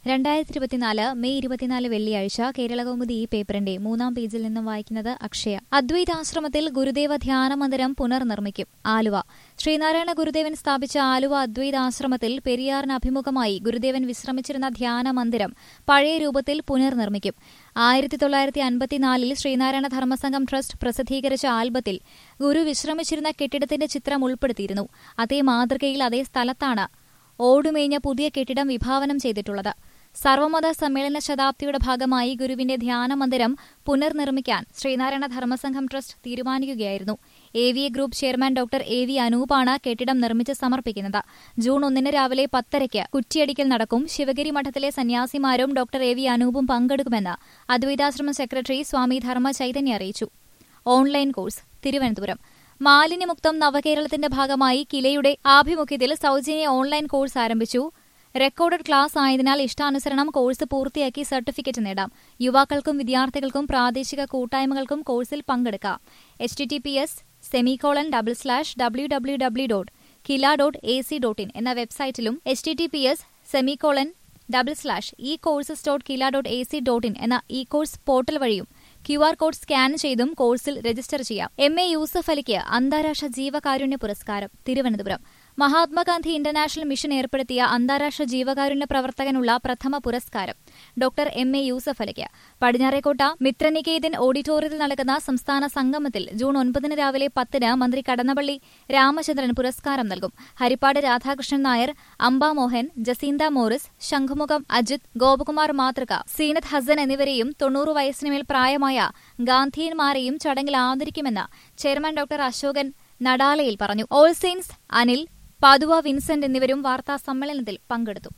രണ്ടായിരത്തി ഇരുപത്തിനാല് മെയ് ഇരുപത്തിനാല് വെള്ളിയാഴ്ച കേരളകൗമുദി ഈ പേപ്പറിന്റെ മൂന്നാം പേജിൽ നിന്നും വായിക്കുന്നത് അക്ഷയ അദ്വൈതാശ്രമത്തിൽ ഗുരുദേവ ധ്യാന മന്ദിരം പുനർനിർമ്മിക്കും ആലുവ ശ്രീനാരായണ ഗുരുദേവൻ സ്ഥാപിച്ച ആലുവ അദ്വൈതാശ്രമത്തിൽ പെരിയാറിന് അഭിമുഖമായി ഗുരുദേവൻ വിശ്രമിച്ചിരുന്ന ധ്യാന മന്ദിരം പഴയ രൂപത്തിൽ പുനർനിർമ്മിക്കും ആയിരത്തി തൊള്ളായിരത്തി അൻപത്തിനാലിൽ ശ്രീനാരായണ ധർമ്മസംഘം ട്രസ്റ്റ് പ്രസിദ്ധീകരിച്ച ആൽബത്തിൽ ഗുരു വിശ്രമിച്ചിരുന്ന കെട്ടിടത്തിന്റെ ചിത്രം ഉൾപ്പെടുത്തിയിരുന്നു അതേ മാതൃകയിൽ അതേ സ്ഥലത്താണ് ഓടുമേഞ്ഞ പുതിയ കെട്ടിടം വിഭാവനം ചെയ്തിട്ടുള്ളത് സർവമത സമ്മേളന ശതാബ്ദിയുടെ ഭാഗമായി ഗുരുവിന്റെ ധ്യാന മന്ദിരം പുനർനിർമ്മിക്കാൻ ശ്രീനാരായണ ധർമ്മസംഘം ട്രസ്റ്റ് തീരുമാനിക്കുകയായിരുന്നു A V A group chairman doctor A V അനൂപാണ് കെട്ടിടം നിർമ്മിച്ച് സമർപ്പിക്കുന്നത് ജൂൺ ഒന്നിന് രാവിലെ പത്തരയ്ക്ക് കുറ്റിയടിക്കൽ നടക്കും ശിവഗിരി മഠത്തിലെ സന്യാസിമാരും ഡോക്ടർ എ വി അനൂപും പങ്കെടുക്കുമെന്ന് അദ്വൈതാശ്രമ സെക്രട്ടറി സ്വാമി ധർമ്മ ചൈതന്യ അറിയിച്ചു ഓൺലൈൻ കോഴ്സ് തിരുവനന്തപുരം മാലിന്യമുക്തം നവകേരളത്തിന്റെ ഭാഗമായി കിലയുടെ ആഭിമുഖ്യത്തിൽ സൗജന്യ ഓൺലൈൻ കോഴ്സ് ആരംഭിച്ചു റെക്കോർഡഡ് ക്ലാസ് ആയതിനാൽ ഇഷ്ടാനുസരണം കോഴ്സ് പൂർത്തിയാക്കി സർട്ടിഫിക്കറ്റ് നേടാം യുവാക്കൾക്കും വിദ്യാർത്ഥികൾക്കും പ്രാദേശിക കൂട്ടായ്മകൾക്കും കോഴ്സിൽ പങ്കെടുക്കാം H T T P S semicolon double slash W W W dot KILA dot A C dot in എന്ന വെബ്സൈറ്റിലും H T T P S semicolon double slash e courses dot KILA dot A C dot in എന്ന e course portal വഴിയും Q R code scan ചെയ്തും കോഴ്സിൽ register ചെയ്യാം M A Yusuff അലിക്ക് അന്താരാഷ്ട്ര ജീവകാരുണ്യ പുരസ്കാരം തിരുവനന്തപുരം മഹാത്മാഗാന്ധി ഇന്റർനാഷണൽ മിഷൻ ഏർപ്പെടുത്തിയ അന്താരാഷ്ട്ര ജീവകാരുണ്യ പ്രവർത്തകനുള്ള പ്രഥമ പുരസ്കാരം ഡോക്ടർ എം എ യൂസഫ് അലിക്ക് പടിഞ്ഞാറേക്കോട്ട മിത്രനികേതൻ ഓഡിറ്റോറിയത്തിൽ നടക്കുന്ന സംസ്ഥാന സംഗമത്തിൽ ജൂൺ ഒൻപതിന് രാവിലെ പത്തിന് മന്ത്രി കടന്നപ്പള്ളി രാമചന്ദ്രൻ പുരസ്കാരം നൽകും ഹരിപ്പാട് രാധാകൃഷ്ണൻ നായർ അംബ മോഹൻ ജസീന്ത മോറിസ് ശംഖുമുഖം അജിത് ഗോപകുമാർ മാതൃക സീനത്ത് ഹസൻ എന്നിവരെയും തൊണ്ണൂറ് വയസ്സിനുമേൽ പ്രായമായ ഗാന്ധിയന്മാരെയും ചടങ്ങിൽ ആദരിക്കുമെന്ന് ചെയർമാൻ ഡോക്ടർ അശോകൻ നടാലയിൽ പറഞ്ഞു ഓൾ സെയിൻസ് അനിൽ പാതുവ വിൻസെന്റ് എന്നിവരും വാർത്താ സമ്മേളനത്തിൽ പങ്കെടുത്തു